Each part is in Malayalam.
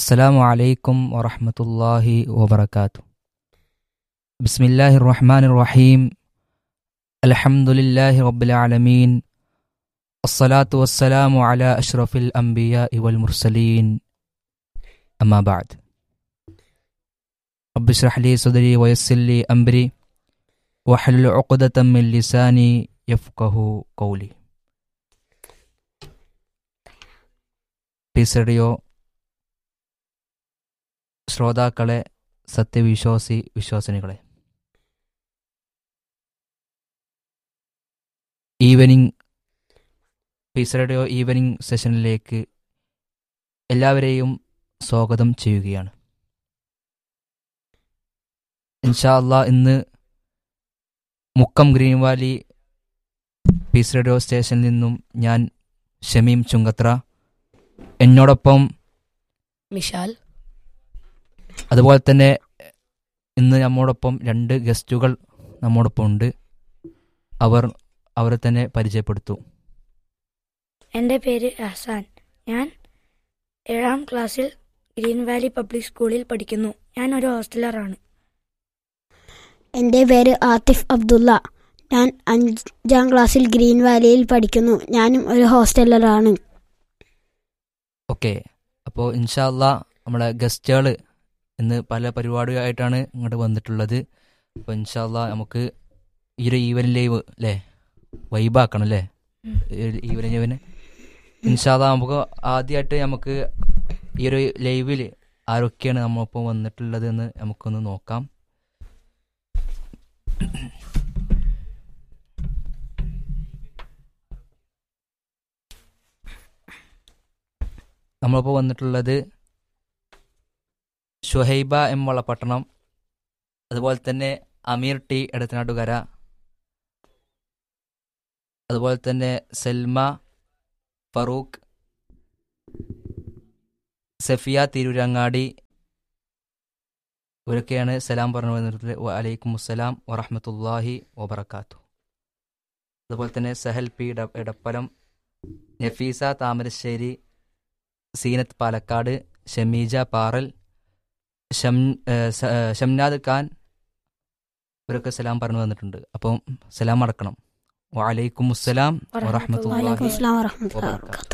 السلام عليكم ورحمة الله وبركاته بسم الله الرحمن الرحيم الحمد لله رب العالمين الصلاة والسلام على أشرف الأنبياء والمرسلين أما بعد رب اشرح لي صدري ويسر لي أمري واحلل عقدة من لساني يفقه قولي പീസ് റേഡിയോ ശ്രോതാക്കളെ സത്യവിശ്വാസി വിശ്വാസിനികളെ ഈവനിങ് പീസ് റേഡിയോ ഈവനിങ് സെഷനിലേക്ക് എല്ലാവരെയും സ്വാഗതം ചെയ്യുകയാണ് ഇൻഷാ അള്ളാ ഇന്ന് Mukkam green valley peace radio സ്റ്റേഷനിൽ നിന്നും ഞാൻ ഷമീം ചുങ്കത്ര എന്നോടൊപ്പം മിഷാൽ അതുപോലെ തന്നെ ഇന്ന് നമ്മോടൊപ്പം രണ്ട് ഗസ്റ്റുകൾ നമ്മോടൊപ്പം ഉണ്ട് അവർ അവരെ തന്നെ പരിചയപ്പെടുത്തു എൻ്റെ പേര് അഹ്സാൻ ഞാൻ ഏഴാം ക്ലാസ്സിൽ ഗ്രീൻ വാലി പബ്ലിക് സ്കൂളിൽ പഠിക്കുന്നു ഞാൻ ഒരു ഹോസ്റ്റലറാണ് എൻ്റെ പേര് ആതിഫ് അബ്ദുള്ള ഞാൻ അഞ്ചാം ക്ലാസ്സിൽ ഗ്രീൻ വാലിയിൽ പഠിക്കുന്നു ഞാനും ഒരു ഹോസ്റ്റലറാണ് ഓക്കെ അപ്പോൾ ഇൻഷാല്ല നമ്മുടെ ഗസ്റ്റുകൾ ഇന്ന് പല പരിപാടിയായിട്ടാണ് ഇങ്ങോട്ട് വന്നിട്ടുള്ളത് അപ്പോൾ ഇൻഷാല്ല നമുക്ക് ഈ ഒരു ഈവൻ ലൈവ് അല്ലേ വൈബാക്കണം അല്ലേ ഉം. ഈവൻ ലൈവിന് ഇൻഷാല്ല നമുക്ക് ആദ്യമായിട്ട് നമുക്ക് ഈ ഒരു ലൈവിൽ ആരൊക്കെയാണ് നമ്മളിപ്പോൾ വന്നിട്ടുള്ളത് എന്ന് നമുക്കൊന്ന് നോക്കാം നമ്മളിപ്പോൾ വന്നിട്ടുള്ളത് ഷുഹൈബ എം വളപട്ടണം അതുപോലെ തന്നെ അമീർ ടി എടത്തനാട്ടുകര അതുപോലെ തന്നെ സൽമ ഫറൂഖ് സഫിയ തിരൂരങ്ങാടി ഇവരൊക്കെയാണ് സലാം പറഞ്ഞു വന്നിട്ടുള്ളത് വലൈക്കും അസ്സലാം വറഹമത്തല്ലാഹി വബർക്കാത്തു അതുപോലെ തന്നെ സഹൽ പി ഇട- ഇടപ്പലം നഫീസ താമരശ്ശേരി സീനത്ത് പാലക്കാട് ഷമീജ പാറൽ ഷം ഏഹ് സ- ഏഹ് ഷംനാദ് ഖാൻ ഇവരൊക്കെ സലാം പറഞ്ഞു വന്നിട്ടുണ്ട് അപ്പം സലാം അടക്കണം വലൈക്കും അസ്സലാം വറഹ്മത്തുള്ളാഹി വറഹമത്തല്ലാഹി വലൈക്കും അസ്സലാം വറഹ്മത്തുള്ളാഹി വബറകാതുഹു.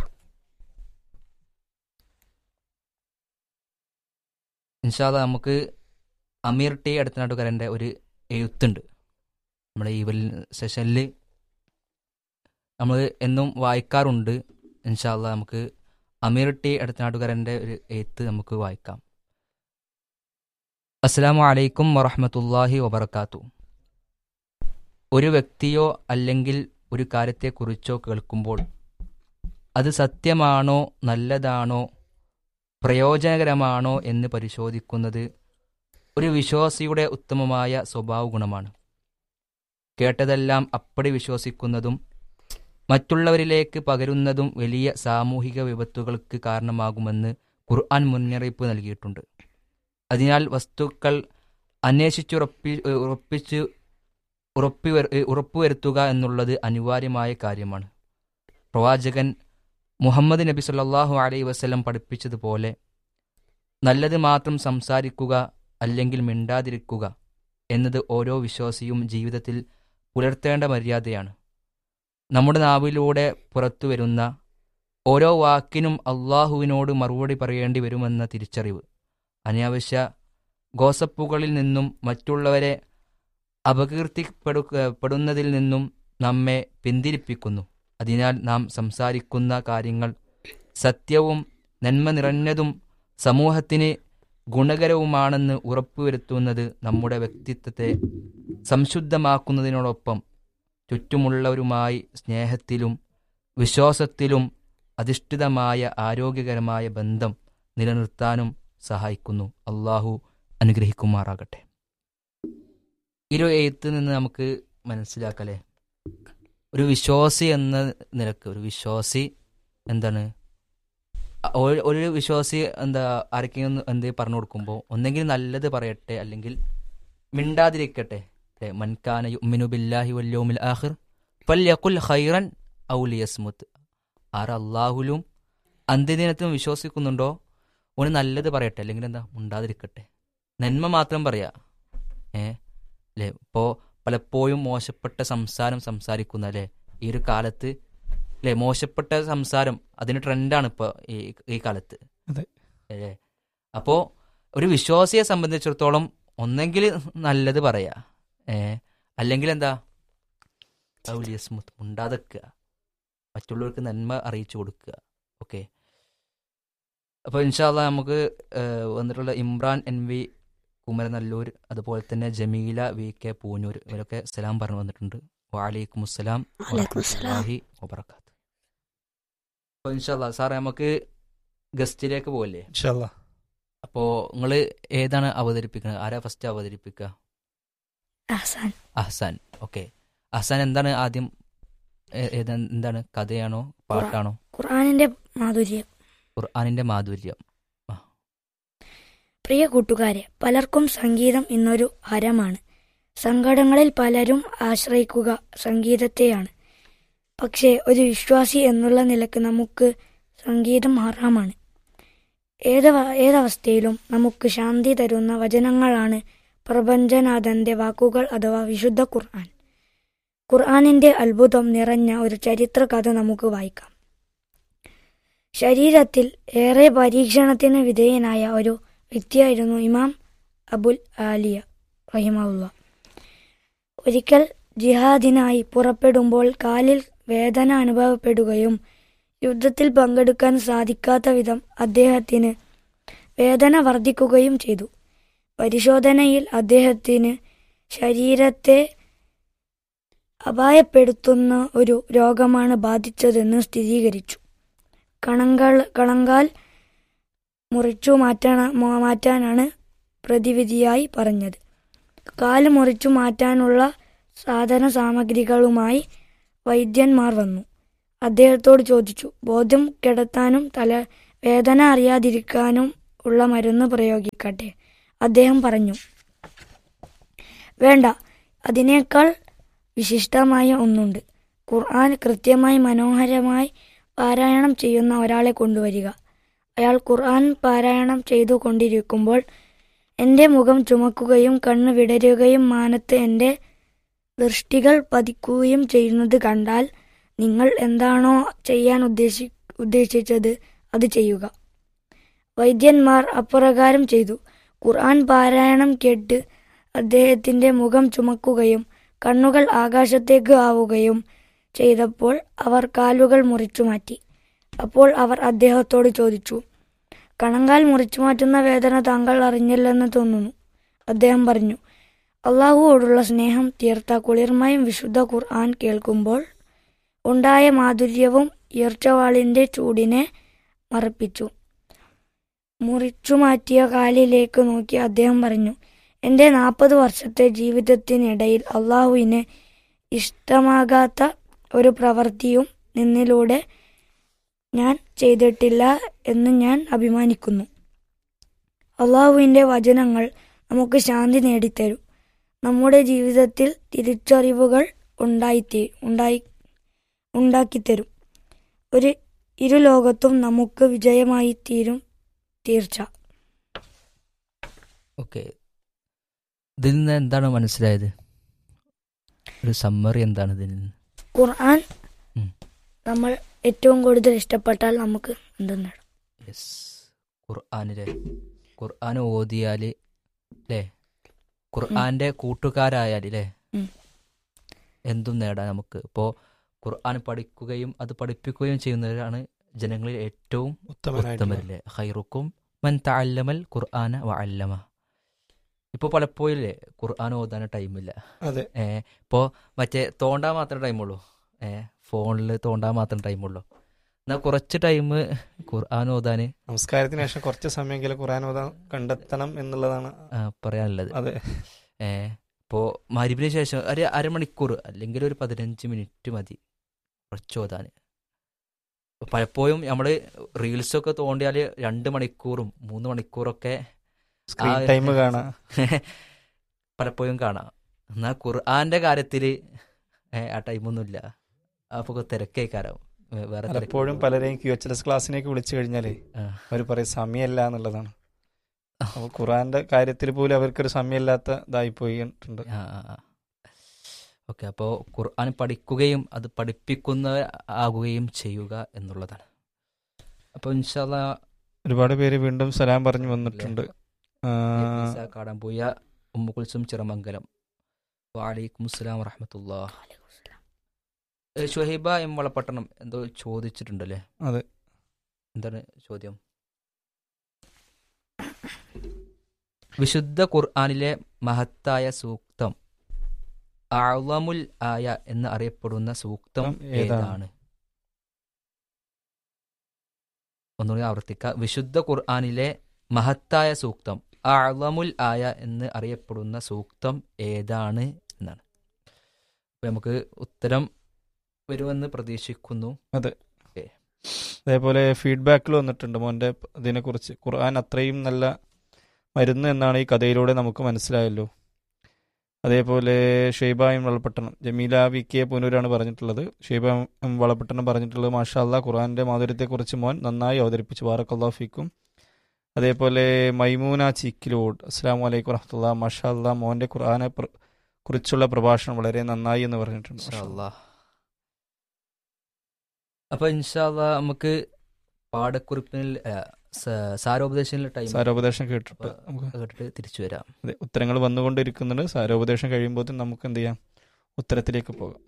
ഇൻഷാല്ല നമുക്ക് അമീർ ടി അടുത്തനാട്ടുകാരൻ്റെ ഒരു എഴുത്തുണ്ട് നമ്മുടെ ഈ സെഷനിൽ നമ്മൾ എന്നും വായിക്കാറുണ്ട് ഇൻഷാല്ല നമുക്ക് അമീർ ടി അടുത്തനാട്ടുകാരൻ്റെ ഒരു എഴുത്ത് നമുക്ക് വായിക്കാം അസ്സലാമു അലൈക്കും വറഹമത്തല്ലാഹി വബർക്കാത്തു ഒരു വ്യക്തിയോ അല്ലെങ്കിൽ ഒരു കാര്യത്തെക്കുറിച്ചോ കേൾക്കുമ്പോൾ അത് സത്യമാണോ നല്ലതാണോ പ്രയോജനകരമാണോ എന്ന് പരിശോധിക്കുന്നത് ഒരു വിശ്വാസിയുടെ ഉത്തമമായ സ്വഭാവ ഗുണമാണ് കേട്ടതെല്ലാം അപ്പടി വിശ്വസിക്കുന്നതും മറ്റുള്ളവരിലേക്ക് പകരുന്നതും വലിയ സാമൂഹിക വിപത്തുകൾക്ക് കാരണമാകുമെന്ന് ഖുർആൻ മുന്നറിയിപ്പ് നൽകിയിട്ടുണ്ട് അതിനാൽ വസ്തുക്കൾ അന്വേഷിച്ചുറപ്പി ഉറപ്പിച്ച് ഉറപ്പി ഉറപ്പുവരുത്തുക എന്നുള്ളത് അനിവാര്യമായ കാര്യമാണ് പ്രവാചകൻ മുഹമ്മദ് നബി സല്ലല്ലാഹു അലൈഹി വസല്ലം പഠിപ്പിച്ചതുപോലെ നല്ലത് മാത്രം സംസാരിക്കുക അല്ലെങ്കിൽ മിണ്ടാതിരിക്കുക എന്നത് ഓരോ വിശ്വാസിയും ജീവിതത്തിൽ പുലർത്തേണ്ട മര്യാദയാണ് നമ്മുടെ നാവിലൂടെ പുറത്തു വരുന്ന ഓരോ വാക്കിനും അള്ളാഹുവിനോട് മറുപടി പറയേണ്ടി വരുമെന്ന തിരിച്ചറിവ് അനാവശ്യ ഗോസപ്പുകളിൽ നിന്നും മറ്റുള്ളവരെ അപകീർത്തിപ്പെടുന്നതിൽ നിന്നും നമ്മെ പിന്തിരിപ്പിക്കുന്നു അതിനാൽ നാം സംസാരിക്കുന്ന കാര്യങ്ങൾ സത്യവും നന്മ നിറഞ്ഞതും സമൂഹത്തിന് ഗുണകരവുമാണെന്ന് ഉറപ്പുവരുത്തുന്നത് നമ്മുടെ വ്യക്തിത്വത്തെ സംശുദ്ധമാക്കുന്നതിനോടൊപ്പം ചുറ്റുമുള്ളവരുമായി സ്നേഹത്തിലും വിശ്വാസത്തിലും അധിഷ്ഠിതമായ ആരോഗ്യകരമായ ബന്ധം നിലനിർത്താനും സഹായിക്കുന്നു അള്ളാഹു അനുഗ്രഹിക്കുമാറാകട്ടെ ഇരു എഴുത്തിൽ നിന്ന് നമുക്ക് മനസ്സിലാക്കലേ ഒരു വിശ്വാസി എന്ന നിലക്ക് ഒരു വിശ്വാസി എന്താണ് ഒ- ഒരു വിശ്വാസി എന്താ ആർക്കെങ്കിലും ഒന്ന് എന്ത് പറഞ്ഞു കൊടുക്കുമ്പോൾ ഒന്നെങ്കിൽ നല്ലത് പറയട്ടെ അല്ലെങ്കിൽ മിണ്ടാതിരിക്കട്ടെ അല്ലേ മൻകാന യുമിനു ബില്ലാഹി വല്യോമിൽ ആഹിർ ഫല്യഖുൽ ഖൈറൻ ഔ ലിയസ്മുത്ത് ആർ അള്ളാഹുലും അന്ത്യദിനത്തിലും വിശ്വസിക്കുന്നുണ്ടോ ഓന് നല്ലത് പറയട്ടെ അല്ലെങ്കിൽ എന്താ ഉണ്ടാതിരിക്കട്ടെ നന്മ മാത്രം പറയാ ഏ അല്ലേ ഇപ്പോൾ പലപ്പോഴും മോശപ്പെട്ട സംസാരം സംസാരിക്കുന്ന അല്ലേ ഈ ഒരു കാലത്ത് അല്ലേ മോശപ്പെട്ട സംസാരം അതിന് ട്രെൻഡാണ് ഇപ്പോൾ ഈ ഈ കാലത്ത് അതെ. അല്ലേ അപ്പോൾ ഒരു വിശ്വാസിയെ സംബന്ധിച്ചിടത്തോളം ഒന്നെങ്കിൽ നല്ലത് പറയാ ഏ അല്ലെങ്കിൽ എന്താ ഔലിയസ്മുത്ത് ഉണ്ടാതെക്കുക മറ്റുള്ളവർക്ക് നന്മ അറിയിച്ചു കൊടുക്കുക ഓക്കെ അപ്പോൾ ഇൻഷാല്ല നമുക്ക് ഏഹ്, വന്നിട്ടുള്ള ഇമ്രാൻ എൻ വി കുമരനല്ലൂർ അതുപോലെ തന്നെ ജമീല വി കെ പൂനൂർ ഇവരൊക്കെ സലാം പറഞ്ഞു വന്നിട്ടുണ്ട് വാലൈക്കും അസ്സലാം വലൈക്കും അസ്സലാം. വറഹ്മത്തുള്ളാഹി വബറകാത്ത് അപ്പോൾ ഇൻഷാല്ല സാറേ നമുക്ക് ഗസ്റ്റിലേക്ക് പോകല്ലേ ഇൻഷാല്ലാ അപ്പോൾ നിങ്ങൾ ഏതാണ് അവതരിപ്പിക്കുന്നത് ആരാ ഫസ്റ്റ് അവതരിപ്പിക്കുക അഹ്സാൻ അഹ്സാൻ ഓക്കെ അഹ്സാൻ എന്താണ് ആദ്യം ഏ- ഏതാ എന്താണ് കഥയാണോ പാട്ടാണോ ഖുർആാനിന്റെ മാധുര്യം ഖുർആാനിന്റെ മാധുര്യം പ്രിയ കൂട്ടുകാരെ പലർക്കും സംഗീതം ഇന്നൊരു ഹരമാണ് സങ്കടങ്ങളിൽ പലരും ആശ്രയിക്കുക സംഗീതത്തെയാണ് പക്ഷേ ഒരു വിശ്വാസി എന്നുള്ള നിലക്ക് നമുക്ക് സംഗീതം ഹറാമാണ് ഏത് വ- ഏതവസ്ഥയിലും നമുക്ക് ശാന്തി തരുന്ന വചനങ്ങളാണ് പ്രപഞ്ചനാഥന്റെ വാക്കുകൾ അഥവാ വിശുദ്ധ ഖുർആൻ ഖുർആനിന്റെ അത്ഭുതം നിറഞ്ഞ ഒരു ചരിത്ര കഥ നമുക്ക് വായിക്കാം ശരീരത്തിൽ ഏറെ പരീക്ഷണത്തിന് വിധേയനായ ഒരു വ്യക്തിയായിരുന്നു ഇമാം അബുൽ ആലിയ റഹിമുള്ള ഒരിക്കൽ ജിഹാദിനായി പുറപ്പെടുമ്പോൾ കാലിൽ വേദന അനുഭവപ്പെടുകയും യുദ്ധത്തിൽ പങ്കെടുക്കാൻ സാധിക്കാത്ത വിധം അദ്ദേഹത്തിന് വേദന വർദ്ധിക്കുകയും ചെയ്തു പരിശോധനയിൽ അദ്ദേഹത്തിന് ശരീരത്തെ അപായപ്പെടുത്തുന്ന ഒരു രോഗമാണ് ബാധിച്ചതെന്ന് സ്ഥിരീകരിച്ചു കണങ്കൾ കണങ്കാൽ മുറിച്ചു മാറ്റാന മോ- മാറ്റാനാണ് പ്രതിവിധിയായി പറഞ്ഞത് കാല് മുറിച്ചു മാറ്റാനുള്ള സാധന സാമഗ്രികളുമായി വൈദ്യന്മാർ വന്നു അദ്ദേഹത്തോട് ചോദിച്ചു ബോധ്യം കിടത്താനും തല വേദന അറിയാതിരിക്കാനും ഉള്ള മരുന്ന് പ്രയോഗിക്കട്ടെ അദ്ദേഹം പറഞ്ഞു വേണ്ട അതിനേക്കാൾ വിശിഷ്ടമായ ഒന്നുണ്ട് ഖുർആൻ കൃത്യമായി മനോഹരമായി പാരായണം ചെയ്യുന്ന ഒരാളെ കൊണ്ടുവരിക അയാൾ ഖുർആൻ പാരായണം ചെയ്തു കൊണ്ടിരിക്കുമ്പോൾ എൻ്റെ മുഖം ചുമക്കുകയും കണ്ണ് വിടരുകയും മാനത്ത് എൻ്റെ ദൃഷ്ടികൾ പതിക്കുകയും ചെയ്യുന്നത് കണ്ടാൽ നിങ്ങൾ എന്താണോ ചെയ്യാൻ ഉദ്ദേശി ഉദ്ദേശിച്ചത് അത് ചെയ്യുക വൈദ്യന്മാർ അപ്രകാരം ചെയ്തു ഖുർആൻ പാരായണം കേട്ട് അദ്ദേഹത്തിന്റെ മുഖം ചുമക്കുകയും കണ്ണുകൾ ആകാശത്തേക്ക് ആവുകയും ചെയ്തപ്പോൾ അവർ കാലുകൾ മുറിച്ചു മാറ്റി അപ്പോൾ അവർ അദ്ദേഹത്തോട് ചോദിച്ചു കണങ്കാൽ മുറിച്ചു മാറ്റുന്ന വേദന താങ്കൾ അറിഞ്ഞില്ലെന്ന് തോന്നുന്നു അദ്ദേഹം പറഞ്ഞു അള്ളാഹുവോടുള്ള സ്നേഹം തീർത്ത കുളിർമയും വിശുദ്ധ ഖുർആൻ കേൾക്കുമ്പോൾ ഉണ്ടായ മാധുര്യവും ഈർച്ചവാളിന്റെ ചൂടിനെ മറപ്പിച്ചു മുറിച്ചു മാറ്റിയ കാലിലേക്ക് നോക്കി അദ്ദേഹം പറഞ്ഞു എൻ്റെ നാൽപ്പത് വർഷത്തെ ജീവിതത്തിനിടയിൽ അള്ളാഹുവിന് ഇഷ്ടമാകാത്ത ഒരു പ്രവൃത്തിയും നിന്നിലൂടെ ഞാൻ ചെയ്തിട്ടില്ല എന്ന് ഞാൻ അഭിമാനിക്കുന്നു അള്ളാഹുവിൻ്റെ വചനങ്ങൾ നമുക്ക് ശാന്തി നേടിത്തരും നമ്മുടെ ജീവിതത്തിൽ തിരിച്ചറിവുകൾ ഉണ്ടായിത്തീ ഉണ്ടായി ഉണ്ടാക്കിത്തരും ഒരു ഇരു ലോകത്തും നമുക്ക് വിജയമായി തീരും തീർച്ച ഓക്കെ ഇതിൽ നിന്ന് എന്താണ് മനസ്സിലായത് ഒരു സമ്മറി എന്താണ് ഇതിൽ നിന്ന് ഖുർആൻ ഉം. നമ്മൾ ഏറ്റവും കൂടുതൽ ഇഷ്ടപ്പെട്ടാൽ നമുക്ക് എന്തും നേടാം യെസ് ഖുർആാനിലെ ഖുർആൻ ഓതിയാൽ അല്ലേ ഖുർആന്റെ കൂട്ടുകാരായാൽ അല്ലേ ഉം. എന്തും നേടാൻ നമുക്ക് ഇപ്പോൾ ഖുർആൻ പഠിക്കുകയും അത് പഠിപ്പിക്കുകയും ചെയ്യുന്നവരാണ് ജനങ്ങളിൽ ഏറ്റവും ഉത്തമനായിട്ടുള്ള ഉത്തമരില്ലേ ഹൈറുക്കും മൻ തഅല്ലമൽ ഖുർആന വഅല്ലമ ഇപ്പോൾ പലപ്പോഴും ഇല്ലേ ഖുർആൻ ഓതാൻ ടൈമില്ല അതെ ഏ ഇപ്പോൾ മറ്റേ തോണ്ടാൻ മാത്രമേ ടൈമുള്ളൂ ഏ ഫോണിൽ തോണ്ടാൻ മാത്രം ടൈമുള്ളൂ എന്നാൽ കുറച്ച് ടൈം ഖുർആൻ ഓതാൻ നമസ്കാരത്തിന് ശേഷം കുറച്ച് സമയമെങ്കിലും ഖുറാൻ ഓതാൻ കണ്ടെത്തണം എന്നുള്ളതാണ് പറയാനുള്ളത് അതെ ഏ ഇപ്പോൾ മരുവിന് ശേഷം ഒരു അരമണിക്കൂർ അല്ലെങ്കിൽ ഒരു പതിനഞ്ച് മിനിറ്റ് മതി കുറച്ച് ഓതാൻ പലപ്പോഴും നമ്മൾ റീൽസൊക്കെ തോണ്ടിയാൽ രണ്ട് മണിക്കൂറും മൂന്ന് മണിക്കൂറൊക്കെ സ്ക്രീൻ ആ- ടൈം കാണാം പലപ്പോഴും കാണാം എന്നാൽ ഖുർആന്റെ കാര്യത്തിൽ ആ ടൈമൊന്നുമില്ല അപ്പോൾ തിരക്കേക്കാരാവും വേ- വേറെ പലപ്പോഴും തിരക്കുകൾ. പലരെയും ക്യു എച്ച് എസ് ക്ലാസ്സിലേക്ക് വിളിച്ചു കഴിഞ്ഞാലേ ആ. അവർ പറയും സമയമല്ല എന്നുള്ളതാണ് അപ്പോൾ ഖുറാന്റെ കാര്യത്തിൽ പോലും അവർക്കൊരു സമയമില്ലാത്ത ഇതായി പോയിട്ടുണ്ട് ആ ആ ആ ഓക്കെ അപ്പോൾ ഖുർആൻ പഠിക്കുകയും അത് പഠിപ്പിക്കുന്ന ആകുകയും ചെയ്യുക എന്നുള്ളതാണ് അപ്പോൾ ഇൻഷാല്ല ഒരുപാട് പേര് വീണ്ടും സലാം പറഞ്ഞു വന്നിട്ടുണ്ട് ആ, കാടാമ്പൂയ ഉമ്മുകുൽസും ചിറമംഗലം വാലൈക്കും അസ്സലാം വറഹമത്തുള്ള ഷുഹൈബ എം വളപ്പട്ടണം എന്തോ ചോദിച്ചിട്ടുണ്ടല്ലേ അതെ. എന്താണ് ചോദ്യം വിശുദ്ധ ഖുർആനിലെ മഹത്തായ സൂക്തം അളമുൽ ആയ എന്ന് അറിയപ്പെടുന്ന സൂക്തം ഏതാണ്? ഏതാണ് ഒന്നുകൂടി ആവർത്തിക്ക വിശുദ്ധ ഖുർആനിലെ മഹത്തായ സൂക്തം അളമുൽ ആയ എന്ന് അറിയപ്പെടുന്ന സൂക്തം ഏതാണ് എന്നാണ് അപ്പൊ നമുക്ക് ഉത്തരം വരുമെന്ന് പ്രതീക്ഷിക്കുന്നു അതേപോലെ ഫീഡ്ബാക്കിൽ വന്നിട്ടുണ്ട് മോൻ്റെ ഇതിനെക്കുറിച്ച് ഖുർആൻ അത്രയും നല്ല മരുന്ന് എന്നാണ് ഈ കഥയിലൂടെ നമുക്ക് മനസ്സിലായല്ലോ അതേപോലെ Shaiba M Valapattanam Jameela V K പുനൂരാണ് പറഞ്ഞിട്ടുള്ളത് ഷെയ്ബ എം വളപട്ടണം പറഞ്ഞിട്ടുള്ളത് മാഷാ അല്ലാ ഖുർആൻ്റെ മാധുര്യത്തെക്കുറിച്ച് മോൻ നന്നായി അവതരിപ്പിച്ചു ബാറക്കല്ലാ ഫിക്കും അതേപോലെ മൈമൂന ചിക്കിലോട് അസ്സാം വലൈക്കും വറഹത്തുള്ള മാഷാ അല്ലാ മോൻ്റെ ഖുർആനെ പ്ര- കുറിച്ചുള്ള പ്രഭാഷണം വളരെ നന്നായി എന്ന് പറഞ്ഞിട്ടുണ്ട് മാഷാ അല്ലാ. ഇൻഷാല്ലാ. അപ്പൊ ഇൻഷാല്ല നമുക്ക് പാഠക്കുറിപ്പിനിൽ ആ, സ- സാരോപദേശനിലെ ടൈം സാരോപദേശം കേട്ടിട്ട് നമുക്ക് കേട്ടിട്ട് തിരിച്ചു വരാം അതെ ഉത്തരങ്ങൾ വന്നുകൊണ്ടിരിക്കുന്നുണ്ട് സാരോപദേശം കഴിയുമ്പോൾ നമുക്ക് എന്ത് ചെയ്യാം ഉത്തരത്തിലേക്ക് പോകാം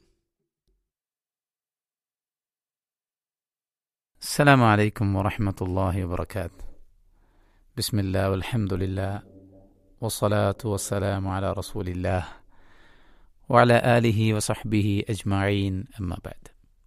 السلام عليكم ورحمة الله وبركاته بسم الله والحمد لله والصلاة والسلام على رسول الله وعلى آله وصحبه أجمعين أما بعد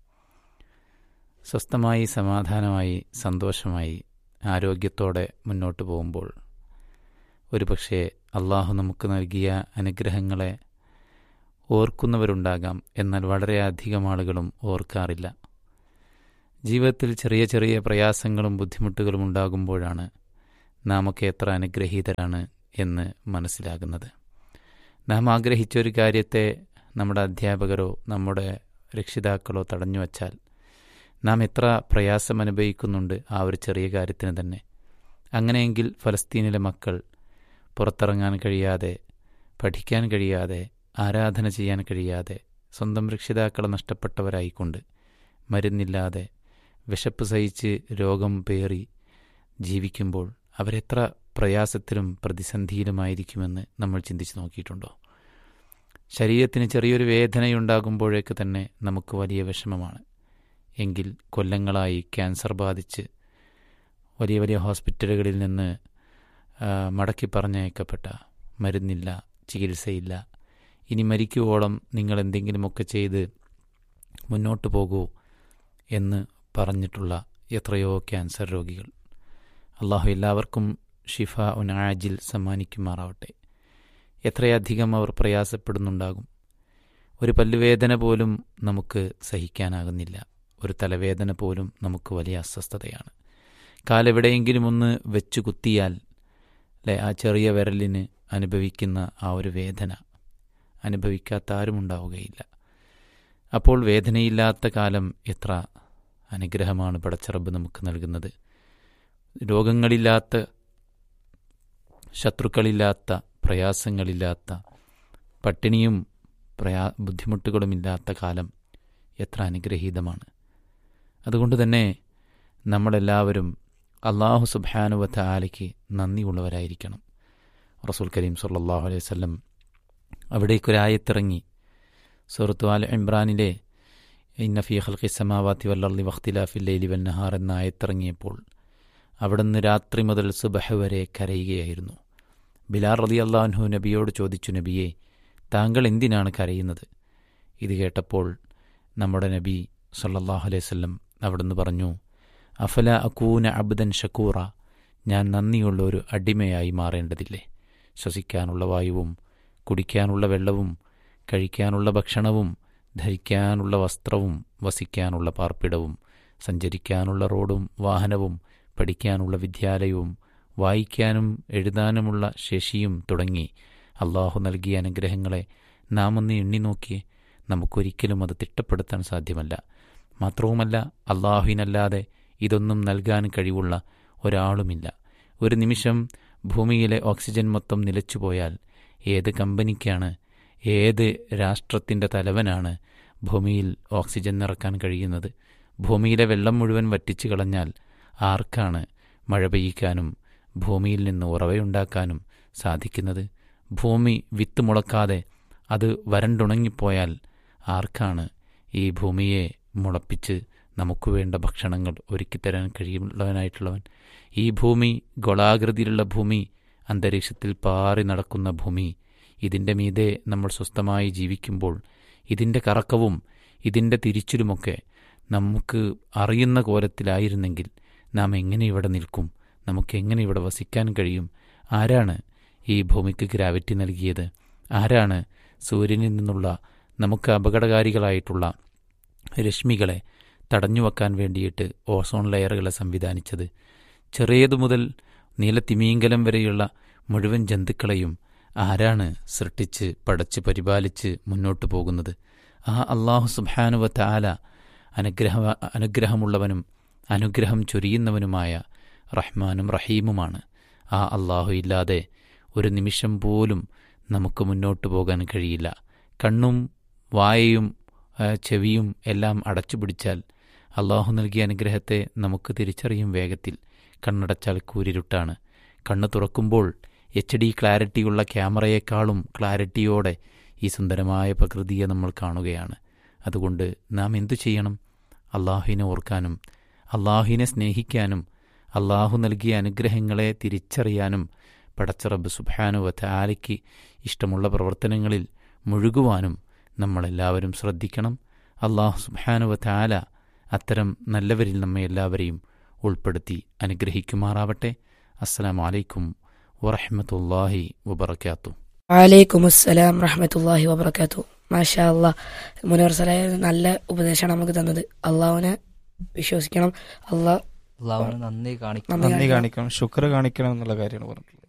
സ്വസ്ഥമായി സമാധാനമായി സന്തോഷമായി ആരോഗ്യത്തോടെ മുന്നോട്ട് പോകുമ്പോൾ ഒരുപക്ഷെ അള്ളാഹു നമുക്ക് നൽകിയ അനുഗ്രഹങ്ങളെ ഓർക്കുന്നവരുണ്ടാകാം എന്നാൽ വളരെയധികം ആളുകളും ഓർക്കാറില്ല ജീവിതത്തിൽ ചെറിയ ചെറിയ പ്രയാസങ്ങളും ബുദ്ധിമുട്ടുകളും ഉണ്ടാകുമ്പോഴാണ് നാമൊക്കെ എത്ര അനുഗ്രഹീതരാണ് എന്ന് മനസ്സിലാകുന്നത് നാം ആഗ്രഹിച്ച ഒരു കാര്യത്തെ നമ്മുടെ അധ്യാപകരോ നമ്മുടെ രക്ഷിതാക്കളോ തടഞ്ഞു വച്ചാൽ നാം എത്ര പ്രയാസം അനുഭവിക്കുന്നുണ്ട് ആ ഒരു ചെറിയ കാര്യത്തിന് തന്നെ അങ്ങനെയെങ്കിൽ ഫലസ്തീനിലെ മക്കൾ പുറത്തിറങ്ങാൻ കഴിയാതെ പഠിക്കാൻ കഴിയാതെ ആരാധന ചെയ്യാൻ കഴിയാതെ സ്വന്തം രക്ഷിതാക്കളെ നഷ്ടപ്പെട്ടവരായിക്കൊണ്ട് മരുന്നില്ലാതെ വിശപ്പ് സഹിച്ച് രോഗം പേറി ജീവിക്കുമ്പോൾ അവരെത്ര പ്രയാസത്തിലും പ്രതിസന്ധിയിലുമായിരിക്കുമെന്ന് നമ്മൾ ചിന്തിച്ചു നോക്കിയിട്ടുണ്ടോ ശരീരത്തിന് ചെറിയൊരു വേദനയുണ്ടാകുമ്പോഴേക്ക് തന്നെ നമുക്ക് വലിയ വിഷമമാണ് എങ്കിൽ കൊല്ലങ്ങളായി ക്യാൻസർ ബാധിച്ച് വലിയ വലിയ ഹോസ്പിറ്റലുകളിൽ നിന്ന് ആ, മടക്കി പറഞ്ഞയക്കപ്പെട്ട മരുന്നില്ല ചികിത്സയില്ല ഇനി മരിക്കുവോളം നിങ്ങൾ എന്തെങ്കിലുമൊക്കെ ചെയ്ത് മുന്നോട്ട് പോകൂ എന്ന് പറഞ്ഞിട്ടുള്ള എത്രയോ ക്യാൻസർ രോഗികൾ അള്ളാഹു എല്ലാവർക്കും ഷിഫ ഉൻ ആജിൽ സമ്മാനിക്കുമാറാവട്ടെ എത്രയധികം അവർ പ്രയാസപ്പെടുന്നുണ്ടാകും ഒരു പല്ലുവേദന പോലും നമുക്ക് സഹിക്കാനാകുന്നില്ല ഒരു തലവേദന പോലും നമുക്ക് വലിയ അസ്വസ്ഥതയാണ് കാലെവിടെയെങ്കിലും ഒന്ന് വെച്ചു കുത്തിയാൽ അല്ലെ ആ ചെറിയ വിരലിന് അനുഭവിക്കുന്ന ആ ഒരു വേദന അനുഭവിക്കാത്ത ആരും ഉണ്ടാവുകയില്ല അപ്പോൾ വേദനയില്ലാത്ത കാലം എത്ര അനുഗ്രഹമാണ് പടച്ചറബ് നമുക്ക് നൽകുന്നത് രോഗങ്ങളില്ലാത്ത ശത്രുക്കളില്ലാത്ത പ്രയാസങ്ങളില്ലാത്ത പട്ടിണിയും പ്രയാ ബുദ്ധിമുട്ടുകളുമില്ലാത്ത കാലം എത്ര അനുഗ്രഹീതമാണ് അതുകൊണ്ട് തന്നെ നമ്മളെല്ലാവരും അള്ളാഹു സുബാനുവത്ത ആലയ്ക്ക് നന്ദിയുള്ളവരായിരിക്കണം റസൂൽ കരീം സല്ലാഹു അലൈഹി വല്ലം അവിടേക്കൊരായത്തിറങ്ങി സുഹൃത്തു ആൽ ഇമ്രാനിലെ ഇന്നഫി ഹൽക്കി സമാവാത്തി വല്ലി വഖ്തിലാഫിൽ ലൈലി വന്നഹാർ എന്ന ആയത്തിറങ്ങിയപ്പോൾ അവിടുന്ന് രാത്രി മുതൽ സുബഹ വരെ കരയുകയായിരുന്നു ബിലാർ റതി അള്ളാഹു നബിയോട് ചോദിച്ചു നബിയെ താങ്കൾ എന്തിനാണ് കരയുന്നത് ഇത് കേട്ടപ്പോൾ നമ്മുടെ നബി സല്ലല്ലാഹു അലൈഹി വസല്ലം അവിടുന്ന് പറഞ്ഞു അഫല അക്കൂന അബ്ദൻ ഷക്കൂറ ഞാൻ നന്ദിയുള്ള ഒരു അടിമയായി മാറേണ്ടതില്ലേ ശ്വസിക്കാനുള്ള വായുവും കുടിക്കാനുള്ള വെള്ളവും കഴിക്കാനുള്ള ഭക്ഷണവും ധരിക്കാനുള്ള വസ്ത്രവും വസിക്കാനുള്ള പാർപ്പിടവും സഞ്ചരിക്കാനുള്ള റോഡും വാഹനവും പഠിക്കാനുള്ള വിദ്യാലയവും വായിക്കാനും എഴുതാനുമുള്ള ശേഷിയും തുടങ്ങി അള്ളാഹു നൽകിയ അനുഗ്രഹങ്ങളെ നാം ഒന്ന് എണ്ണി നോക്കിയേ നമുക്കൊരിക്കലും അത് തിട്ടപ്പെടുത്താൻ സാധ്യമല്ല മാത്രവുമല്ല അള്ളാഹുവിനല്ലാതെ ഇതൊന്നും നൽകാൻ കഴിവുള്ള ഒരാളുമില്ല ഒരു നിമിഷം ഭൂമിയിലെ ഓക്സിജൻ മൊത്തം നിലച്ചുപോയാൽ ഏത് കമ്പനിക്കാണ് ഏത് രാഷ്ട്രത്തിൻ്റെ തലവനാണ് ഭൂമിയിൽ ഓക്സിജൻ നിറക്കാൻ കഴിയുന്നത് ഭൂമിയിലെ വെള്ളം മുഴുവൻ വറ്റിച്ചു കളഞ്ഞാൽ ആർക്കാണ് മഴ പെയ്യിക്കാനും ഭൂമിയിൽ നിന്ന് ഉറവയുണ്ടാക്കാനും സാധിക്കുന്നത് ഭൂമി വിത്ത് മുളക്കാതെ അത് വരണ്ടുണങ്ങിപ്പോയാൽ ആർക്കാണ് ഈ ഭൂമിയെ മുളപ്പിച്ച് നമുക്ക് വേണ്ട ഭക്ഷണങ്ങൾ ഒരുക്കിത്തരാൻ കഴിയുള്ളവനായിട്ടുള്ളവൻ ഈ ഭൂമി ഗോളാകൃതിയിലുള്ള ഭൂമി അന്തരീക്ഷത്തിൽ പാറി നടക്കുന്ന ഭൂമി ഇതിൻ്റെ മീതെ നമ്മൾ സ്വസ്ഥമായി ജീവിക്കുമ്പോൾ ഇതിൻ്റെ കറക്കവും ഇതിൻ്റെ തിരിച്ചിലുമൊക്കെ നമുക്ക് അറിയുന്ന കോലത്തിലായിരുന്നെങ്കിൽ നാം എങ്ങനെ ഇവിടെ നിൽക്കും നമുക്ക് എങ്ങനെ ഇവിടെ വസിക്കാൻ കഴിയും ആരാണ് ഈ ഭൂമിക്ക് ഗ്രാവിറ്റി നൽകിയത് ആരാണ് സൂര്യനിൽ നിന്നുള്ള നമുക്ക് അപകടകാരികളായിട്ടുള്ള രശ്മികളെ തടഞ്ഞുവെക്കാൻ വേണ്ടിയിട്ട് ഓസോൺ ലെയറുകളെ സംവിധാനിച്ചത് ചെറിയതു മുതൽ നീലത്തിമീങ്കലം വരെയുള്ള മുഴുവൻ ജന്തുക്കളെയും ആരാണ് സൃഷ്ടിച്ച് പടച്ച് പരിപാലിച്ച് മുന്നോട്ടു പോകുന്നത് ആ അള്ളാഹു സുബാനുവ താല അനുഗ്രഹ അനുഗ്രഹമുള്ളവനും അനുഗ്രഹം ചൊരിയുന്നവനുമായ റഹ്മാനും റഹീമുമാണ് ആ അള്ളാഹു ഇല്ലാതെ ഒരു നിമിഷം പോലും നമുക്ക് മുന്നോട്ട് പോകാൻ കഴിയില്ല കണ്ണും വായയും ആ, ചെവിയും എല്ലാം അടച്ചു പിടിച്ചാൽ അള്ളാഹു നൽകിയ അനുഗ്രഹത്തെ നമുക്ക് തിരിച്ചറിയും വേഗത്തിൽ കണ്ണടച്ചാൽ കൂരിരുട്ടാണ് കണ്ണ് തുറക്കുമ്പോൾ എച്ച് ഡി ക്ലാരിറ്റിയുള്ള ക്യാമറയെക്കാളും ക്ലാരിറ്റിയോടെ ഈ സുന്ദരമായ പ്രകൃതിയെ നമ്മൾ കാണുകയാണ് അതുകൊണ്ട് നാം എന്തു ചെയ്യണം അള്ളാഹുവിനെ ഓർക്കാനും അള്ളാഹുവിനെ സ്നേഹിക്കാനും അള്ളാഹു നൽകിയ അനുഗ്രഹങ്ങളെ തിരിച്ചറിയാനും പടച്ചറബ് സുബാനുവ താലയ്ക്ക് ഇഷ്ടമുള്ള പ്രവർത്തനങ്ങളിൽ മുഴുകുവാനും നമ്മളെല്ലാവരും ശ്രദ്ധിക്കണം അള്ളാഹു സുബാനുവ താല അത്തരം നല്ലവരിൽ നമ്മെ എല്ലാവരെയും ഉൾപ്പെടുത്തി അനുഗ്രഹിക്കുമാറാവട്ടെ അസ്സലാമു അലൈക്കും വറഹമത്തല്ലാഹി വബർക്കാത്തു വലൈക്കും അസ്സലാം റഹ്മത്തുല്ലാഹി വബർക്കാത്തു മാഷാ അല്ലാ മുനവർ സലായ നല്ല ഉപദേശമാണ് നമുക്ക് തന്നത് അള്ളാഹുവിനെ വിശ്വസിക്കണം അള്ളാഹ് അള്ളാഹുവിന് നന്ദി കാണിക്കും നന്ദി നന്ദി കാണിക്കണം ശുക്ർ കാണിക്കണം എന്നുള്ള കാര്യമാണ് പറഞ്ഞിട്ടുള്ളത്